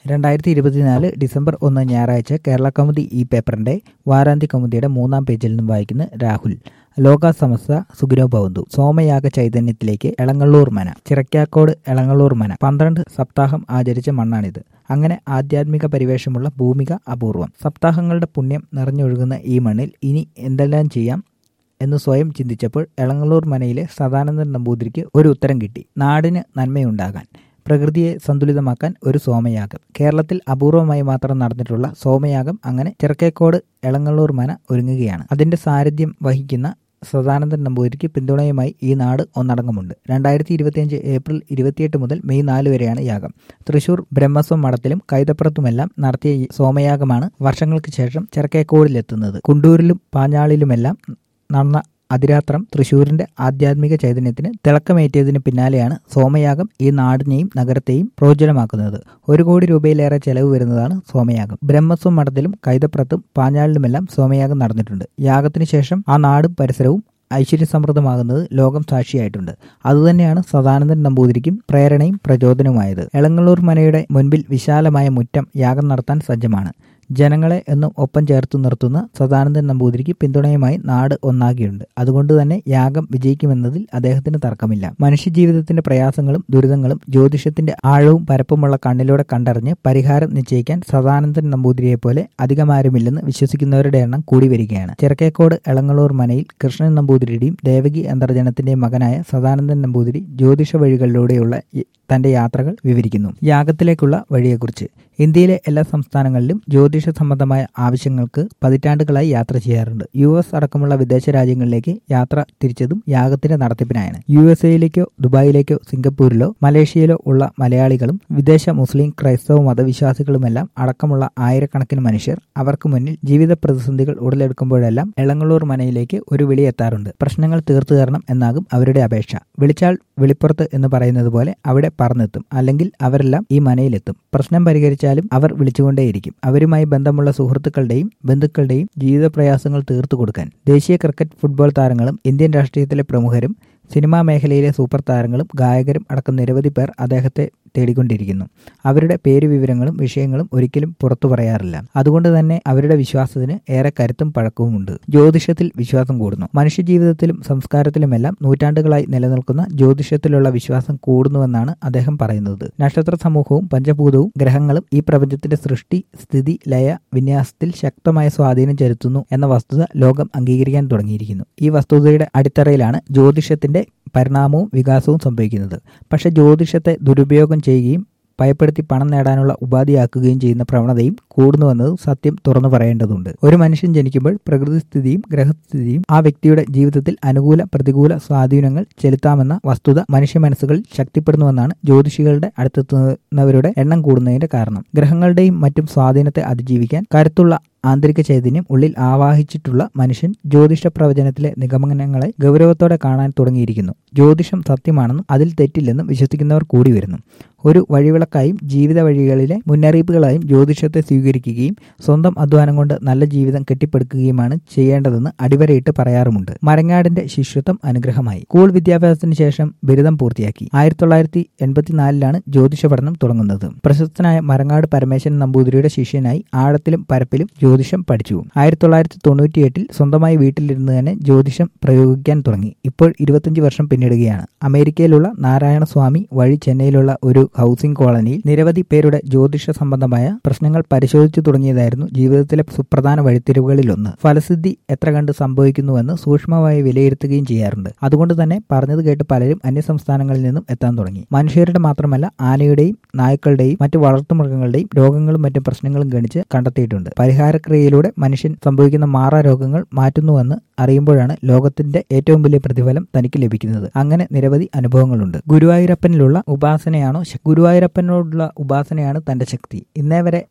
രണ്ടായിരത്തി ഇരുപത്തിനാല് ഡിസംബർ ഒന്ന് ഞായറാഴ്ച കേരള കൗമുദി ഈ പേപ്പറിന്റെ വാരാന്ത്യ കൗമുദിയുടെ മൂന്നാം പേജിൽ നിന്നും വായിക്കുന്ന രാഹുൽ ലോക സമസ്ത സുഗിനോ ഭവന്തു സോമയാഗ ചൈതന്യത്തിലേക്ക് എളങ്ങള്ളൂർ മന ചിറക്കാക്കോട് എളങ്ങള്ളൂർ മന പന്ത്രണ്ട് സപ്താഹം ആചരിച്ച മണ്ണാണിത് അങ്ങനെ ആധ്യാത്മിക പരിവേഷമുള്ള ഭൂമിക അപൂർവം സപ്താഹങ്ങളുടെ പുണ്യം നിറഞ്ഞൊഴുകുന്ന ഈ മണ്ണിൽ ഇനി എന്തെല്ലാം ചെയ്യാം എന്ന് സ്വയം ചിന്തിച്ചപ്പോൾ എളങ്ങള്ളൂർ മനയിലെ സദാനന്ദൻ നമ്പൂതിരിക്ക് ഒരു ഉത്തരം കിട്ടി നാടിന് നന്മയുണ്ടാകാൻ പ്രകൃതിയെ സന്തുലിതമാക്കാൻ ഒരു സോമയാഗം കേരളത്തിൽ അപൂർവമായി മാത്രം നടന്നിട്ടുള്ള സോമയാഗം അങ്ങനെ ചിറക്കേക്കോട് എളങ്ങള്ളൂർ മന ഒരുങ്ങുകയാണ് അതിന്റെ സാരഥ്യം വഹിക്കുന്ന സദാനന്ദൻ നമ്പൂതിരിക്ക് പിന്തുണയുമായി ഈ നാട് ഒന്നടങ്കമുണ്ട് രണ്ടായിരത്തി ഇരുപത്തിയഞ്ച് ഏപ്രിൽ ഇരുപത്തിയെട്ട് മുതൽ മെയ് നാല് വരെയാണ് യാഗം തൃശൂർ ബ്രഹ്മസ്വം മഠത്തിലും കൈതപ്പുറത്തുമെല്ലാം നടത്തിയ ഈ സോമയാഗമാണ് വർഷങ്ങൾക്ക് ശേഷം ചിറക്കേക്കോടിലെത്തുന്നത് കുണ്ടൂരിലും പാഞ്ഞാളിലുമെല്ലാം നടന്ന അതിരാത്രം തൃശൂരിന്റെ ആധ്യാത്മിക ചൈതന്യത്തിന് തിളക്കമേറ്റിയതിന് പിന്നാലെയാണ് സോമയാഗം ഈ നാടിനെയും നഗരത്തെയും പ്രോജ്വലമാക്കുന്നത് ഒരു കോടി രൂപയിലേറെ ചെലവ് വരുന്നതാണ് സോമയാഗം ബ്രഹ്മസ്വം മഠത്തിലും കൈതപ്രത്തും പാഞ്ഞാളിലുമെല്ലാം സോമയാഗം നടന്നിട്ടുണ്ട് യാഗത്തിന് ശേഷം ആ നാടും പരിസരവും ഐശ്വര്യസമൃദ്ധമാകുന്നത് ലോകം സാക്ഷിയായിട്ടുണ്ട് അതുതന്നെയാണ് സദാനന്ദൻ നമ്പൂതിരിക്കും പ്രേരണയും പ്രചോദനവുമായത് എളങ്ങള്ളൂർ മനയുടെ മുൻപിൽ വിശാലമായ മുറ്റം യാഗം നടത്താൻ സജ്ജമാണ് ജനങ്ങളെ എന്നും ഒപ്പം ചേർത്തു നിർത്തുന്ന സദാനന്ദൻ നമ്പൂതിരിക്ക് പിന്തുണയുമായി നാട് ഒന്നാകിയുണ്ട് അതുകൊണ്ട് തന്നെ യാഗം വിജയിക്കുമെന്നതിൽ അദ്ദേഹത്തിന് തർക്കമില്ല മനുഷ്യജീവിതത്തിന്റെ പ്രയാസങ്ങളും ദുരിതങ്ങളും ജ്യോതിഷത്തിന്റെ ആഴവും പരപ്പുമുള്ള കണ്ണിലൂടെ കണ്ടറിഞ്ഞ് പരിഹാരം നിശ്ചയിക്കാൻ സദാനന്ദൻ നമ്പൂതിരിയെ പോലെ അധികമാരുമില്ലെന്ന് വിശ്വസിക്കുന്നവരുടെ എണ്ണം കൂടി വരികയാണ് ചിറക്കേക്കോട് എളങ്ങളൂർ മനയിൽ കൃഷ്ണൻ നമ്പൂതിരിയുടെയും ദേവകി അന്തർജനത്തിന്റെയും മകനായ സദാനന്ദൻ നമ്പൂതിരി ജ്യോതിഷ വഴികളിലൂടെയുള്ള തന്റെ യാത്രകൾ വിവരിക്കുന്നു യാഗത്തിലേക്കുള്ള വഴിയെക്കുറിച്ച് ഇന്ത്യയിലെ എല്ലാ സംസ്ഥാനങ്ങളിലും ജ്യോതിഷ സംബന്ധമായ ആവശ്യങ്ങൾക്ക് പതിറ്റാണ്ടുകളായി യാത്ര ചെയ്യാറുണ്ട് യു എസ് അടക്കമുള്ള വിദേശ രാജ്യങ്ങളിലേക്ക് യാത്ര തിരിച്ചതും യാഗത്തിന്റെ നടത്തിപ്പിനായാണ് യു എസ് എയിലേക്കോ ദുബായിലേക്കോ സിംഗപ്പൂരിലോ മലേഷ്യയിലോ ഉള്ള മലയാളികളും വിദേശ മുസ്ലിം ക്രൈസ്തവ മതവിശ്വാസികളുമെല്ലാം അടക്കമുള്ള ആയിരക്കണക്കിന് മനുഷ്യർ അവർക്ക് മുന്നിൽ ജീവിത പ്രതിസന്ധികൾ ഉടലെടുക്കുമ്പോഴെല്ലാം എളങ്ങളൂർ മനയിലേക്ക് ഒരു വിളി എത്താറുണ്ട് പ്രശ്നങ്ങൾ തീർത്തു തരണം എന്നാകും അവരുടെ അപേക്ഷ വിളിച്ചാൽ വെളിപ്പുറത്ത് എന്ന് പറയുന്നത് പോലെ അവിടെ പറന്നെത്തും അല്ലെങ്കിൽ അവരെല്ലാം ഈ മനയിലെത്തും പ്രശ്നം പരിഹരിച്ചാലും അവർ വിളിച്ചുകൊണ്ടേയിരിക്കും അവരുമായി ബന്ധമുള്ള സുഹൃത്തുക്കളുടെയും ബന്ധുക്കളുടെയും ജീവിത പ്രയാസങ്ങൾ തീർത്തു കൊടുക്കാൻ ദേശീയ ക്രിക്കറ്റ് ഫുട്ബോൾ താരങ്ങളും ഇന്ത്യൻ രാഷ്ട്രീയത്തിലെ പ്രമുഖരും സിനിമാ മേഖലയിലെ സൂപ്പർ താരങ്ങളും ഗായകരും അടക്കം നിരവധി പേർ അദ്ദേഹത്തെ തേടിക്കൊണ്ടിരിക്കുന്നു അവരുടെ പേര് വിവരങ്ങളും വിഷയങ്ങളും ഒരിക്കലും പുറത്തു പറയാറില്ല അതുകൊണ്ട് തന്നെ അവരുടെ വിശ്വാസത്തിന് ഏറെ കരുത്തും പഴക്കവുമുണ്ട് ജ്യോതിഷത്തിൽ വിശ്വാസം കൂടുന്നു മനുഷ്യജീവിതത്തിലും സംസ്കാരത്തിലുമെല്ലാം നൂറ്റാണ്ടുകളായി നിലനിൽക്കുന്ന ജ്യോതിഷത്തിലുള്ള വിശ്വാസം കൂടുന്നുവെന്നാണ് അദ്ദേഹം പറയുന്നത് നക്ഷത്ര സമൂഹവും പഞ്ചഭൂതവും ഗ്രഹങ്ങളും ഈ പ്രപഞ്ചത്തിന്റെ സൃഷ്ടി സ്ഥിതി ലയ വിന്യാസത്തിൽ ശക്തമായ സ്വാധീനം ചെലുത്തുന്നു എന്ന വസ്തുത ലോകം അംഗീകരിക്കാൻ തുടങ്ങിയിരിക്കുന്നു ഈ വസ്തുതയുടെ അടിത്തറയിലാണ് ജ്യോതിഷത്തിന്റെ പരിണാമവും വികാസവും സംഭവിക്കുന്നത് പക്ഷെ ജ്യോതിഷത്തെ ദുരുപയോഗം ചെയ്യുകയും ഭയപ്പെടുത്തി പണം നേടാനുള്ള ഉപാധിയാക്കുകയും ചെയ്യുന്ന പ്രവണതയും കൂടുന്നുവെന്നത് സത്യം തുറന്നു പറയേണ്ടതുണ്ട് ഒരു മനുഷ്യൻ ജനിക്കുമ്പോൾ പ്രകൃതിസ്ഥിതിയും ഗ്രഹസ്ഥിതിയും ആ വ്യക്തിയുടെ ജീവിതത്തിൽ അനുകൂല പ്രതികൂല സ്വാധീനങ്ങൾ ചെലുത്താമെന്ന വസ്തുത മനുഷ്യ മനസ്സുകളിൽ ശക്തിപ്പെടുന്നുവെന്നാണ് ജ്യോതിഷികളുടെ അടുത്തെത്തുന്നവരുടെ എണ്ണം കൂടുന്നതിന്റെ കാരണം ഗ്രഹങ്ങളുടെയും മറ്റും സ്വാധീനത്തെ അതിജീവിക്കാൻ കരുത്തുള്ള ആന്തരിക ചൈതന്യം ഉള്ളിൽ ആവാഹിച്ചിട്ടുള്ള മനുഷ്യൻ ജ്യോതിഷ പ്രവചനത്തിലെ നിഗമനങ്ങളെ ഗൗരവത്തോടെ കാണാൻ തുടങ്ങിയിരിക്കുന്നു ജ്യോതിഷം സത്യമാണെന്നും അതിൽ തെറ്റില്ലെന്നും വിശ്വസിക്കുന്നവർ കൂടി വരുന്നു ഒരു വഴിവിളക്കായും ജീവിത വഴികളിലെ മുന്നറിയിപ്പുകളായും ജ്യോതിഷത്തെ സ്വീകരിക്കുകയും സ്വന്തം അധ്വാനം കൊണ്ട് നല്ല ജീവിതം കെട്ടിപ്പടുക്കുകയുമാണ് ചെയ്യേണ്ടതെന്ന് അടിവരയിട്ട് പറയാറുമുണ്ട് മരങ്ങാടിന്റെ ശിഷ്യത്വം അനുഗ്രഹമായി സ്കൂൾ വിദ്യാഭ്യാസത്തിന് ശേഷം ബിരുദം പൂർത്തിയാക്കി ആയിരത്തി തൊള്ളായിരത്തി എൺപത്തിനാലിലാണ് ജ്യോതിഷ പഠനം തുടങ്ങുന്നത് പ്രശസ്തനായ മരങ്ങാട് പരമേശ്വരൻ നമ്പൂതിരിയുടെ ശിഷ്യനായി ആഴത്തിലും പരപ്പിലും ജ്യോതിഷം പഠിച്ചു ആയിരത്തി തൊള്ളായിരത്തി തൊണ്ണൂറ്റിയെട്ടിൽ സ്വന്തമായി വീട്ടിലിരുന്ന് തന്നെ ജ്യോതിഷം പ്രയോഗിക്കാൻ തുടങ്ങി ഇപ്പോൾ ഇരുപത്തിയഞ്ച് വർഷം പിന്നിടുകയാണ് അമേരിക്കയിലുള്ള നാരായണ സ്വാമി വഴി ചെന്നൈയിലുള്ള ഒരു ഹൗസിംഗ് കോളനിയിൽ നിരവധി പേരുടെ ജ്യോതിഷ സംബന്ധമായ പ്രശ്നങ്ങൾ പരിശോധിച്ചു തുടങ്ങിയതായിരുന്നു ജീവിതത്തിലെ സുപ്രധാന വഴിത്തിരിവുകളിലൊന്ന് ഫലസിദ്ധി എത്ര കണ്ട് സംഭവിക്കുന്നുവെന്ന് സൂക്ഷ്മമായി വിലയിരുത്തുകയും ചെയ്യാറുണ്ട് അതുകൊണ്ട് തന്നെ പറഞ്ഞത് കേട്ട് പലരും അന്യസംസ്ഥാനങ്ങളിൽ നിന്നും എത്താൻ തുടങ്ങി മനുഷ്യരുടെ മാത്രമല്ല ആനയുടെയും നായ്ക്കളുടെയും മറ്റു വളർത്തുമൃഗങ്ങളുടെയും രോഗങ്ങളും മറ്റു പ്രശ്നങ്ങളും ഗണിച്ച് കണ്ടെത്തിയിട്ടുണ്ട് പരിഹാരക്രിയയിലൂടെ മനുഷ്യൻ സംഭവിക്കുന്ന മാറാ രോഗങ്ങൾ മാറ്റുന്നുവെന്ന് അറിയുമ്പോഴാണ് ലോകത്തിന്റെ ഏറ്റവും വലിയ പ്രതിഫലം തനിക്ക് ലഭിക്കുന്നത് അങ്ങനെ നിരവധി അനുഭവങ്ങളുണ്ട് ഗുരുവായൂരപ്പനിലുള്ള ഉപാസനയാണോ ഗുരുവായൂരപ്പനോടുള്ള ഉപാസനയാണ് തന്റെ ശക്തി ഇന്നേ വരെ എല്ലാ വ്യാഴാഴ്ച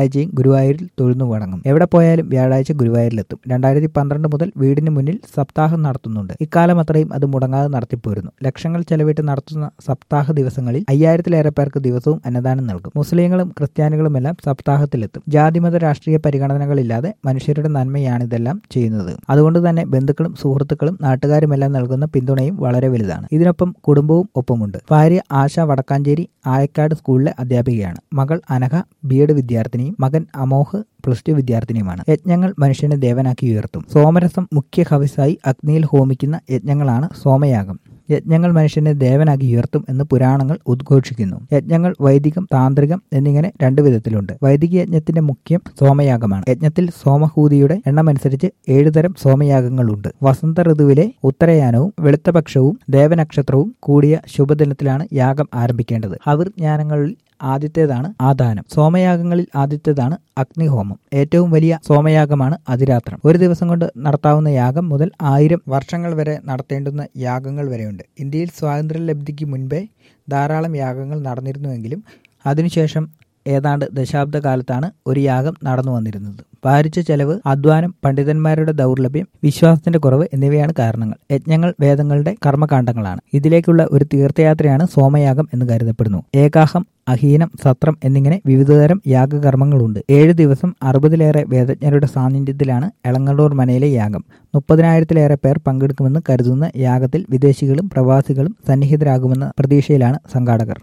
വ്യാഴാഴ്ചയും ഗുരുവായൂരിൽ തൊഴുന്നു വണങ്ങും എവിടെ പോയാലും വ്യാഴാഴ്ച ഗുരുവായൂരിലെത്തും രണ്ടായിരത്തി പന്ത്രണ്ട് മുതൽ വീടിന് മുന്നിൽ സപ്താഹം നടത്തുന്നുണ്ട് ഇക്കാലം അത്രയും അത് മുടങ്ങാതെ നടത്തിപ്പോരുന്നു ലക്ഷങ്ങൾ ചെലവിട്ട് നടത്തുന്ന സപ്താഹ ദിവസങ്ങളിൽ അയ്യായിരത്തിലേറെ പേർക്ക് ദിവസവും അന്നദാനം നൽകും മുസ്ലിങ്ങളും ക്രിസ്ത്യാനികളുമെല്ലാം സപ്താഹത്തിലെത്തും ജാതിമത രാഷ്ട്രീയ പരിഗണനകളില്ലാതെ മനുഷ്യരുടെ നന്മയാണിതെല്ലാം ചെയ്യുന്നത് അതുകൊണ്ട് തന്നെ ബന്ധുക്കളും സുഹൃത്തുക്കളും നാട്ടുകാരുമെല്ലാം നൽകുന്ന പിന്തുണയും വളരെ വലുതാണ് ഇതിനൊപ്പം കുടുംബവും ഒപ്പമുണ്ട് ഭാര്യ ആശ വടക്കാഞ്ചേരി ആയക്കാട് സ്കൂളിലെ അധ്യാപികയാണ് മകൾ അനഘ ബി എഡ് വിദ്യാർത്ഥിനിയും മകൻ അമോഹ് പ്ലസ് ടു വിദ്യാർത്ഥിനിയുമാണ് യജ്ഞങ്ങൾ മനുഷ്യനെ ദേവനാക്കി ഉയർത്തും സോമരസം മുഖ്യ ഹവിസായി അഗ്നിയിൽ ഹോമിക്കുന്ന യജ്ഞങ്ങളാണ് സോമയാഗം യജ്ഞങ്ങൾ മനുഷ്യനെ ദേവനാക്കി ഉയർത്തും എന്ന് പുരാണങ്ങൾ ഉദ്ഘോഷിക്കുന്നു യജ്ഞങ്ങൾ വൈദികം താന്ത്രികം എന്നിങ്ങനെ രണ്ടു വിധത്തിലുണ്ട് വൈദിക യജ്ഞത്തിന്റെ മുഖ്യം സോമയാഗമാണ് യജ്ഞത്തിൽ സോമഹൂതിയുടെ എണ്ണമനുസരിച്ച് ഏഴുതരം സോമയാഗങ്ങളുണ്ട് വസന്ത ഋതുവിലെ ഉത്തരയാനവും വെളുത്തപക്ഷവും ദേവനക്ഷത്രവും കൂടിയ ശുഭദിനത്തിലാണ് യാഗം ആരംഭിക്കേണ്ടത് ഹവിർ ജ്ഞാനങ്ങളിൽ ആദ്യത്തേതാണ് ആദാനം സോമയാഗങ്ങളിൽ ആദ്യത്തേതാണ് അഗ്നിഹോമം ഏറ്റവും വലിയ സോമയാഗമാണ് അതിരാത്രം ഒരു ദിവസം കൊണ്ട് നടത്താവുന്ന യാഗം മുതൽ ആയിരം വർഷങ്ങൾ വരെ നടത്തേണ്ടുന്ന യാഗങ്ങൾ വരെയുണ്ട് ഇന്ത്യയിൽ സ്വാതന്ത്ര്യലബ്ധിക്ക് മുൻപേ ധാരാളം യാഗങ്ങൾ നടന്നിരുന്നുവെങ്കിലും അതിനുശേഷം ഏതാണ്ട് ദശാബ്ദ കാലത്താണ് ഒരു യാഗം നടന്നു വന്നിരുന്നത് ഭാരിച്ച ചെലവ് അധ്വാനം പണ്ഡിതന്മാരുടെ ദൗർലഭ്യം വിശ്വാസത്തിന്റെ കുറവ് എന്നിവയാണ് കാരണങ്ങൾ യജ്ഞങ്ങൾ വേദങ്ങളുടെ കർമ്മകാണ്ഡങ്ങളാണ് ഇതിലേക്കുള്ള ഒരു തീർത്ഥയാത്രയാണ് സോമയാഗം എന്ന് കരുതപ്പെടുന്നു ഏകാഹം അഹീനം സത്രം എന്നിങ്ങനെ വിവിധതരം യാഗകർമ്മങ്ങളുണ്ട് ഏഴ് ദിവസം അറുപതിലേറെ വേദജ്ഞരുടെ സാന്നിധ്യത്തിലാണ് എളങ്ങള്ളൂർ മനയിലെ യാഗം മുപ്പതിനായിരത്തിലേറെ പേർ പങ്കെടുക്കുമെന്ന് കരുതുന്ന യാഗത്തിൽ വിദേശികളും പ്രവാസികളും സന്നിഹിതരാകുമെന്ന പ്രതീക്ഷയിലാണ് സംഘാടകർ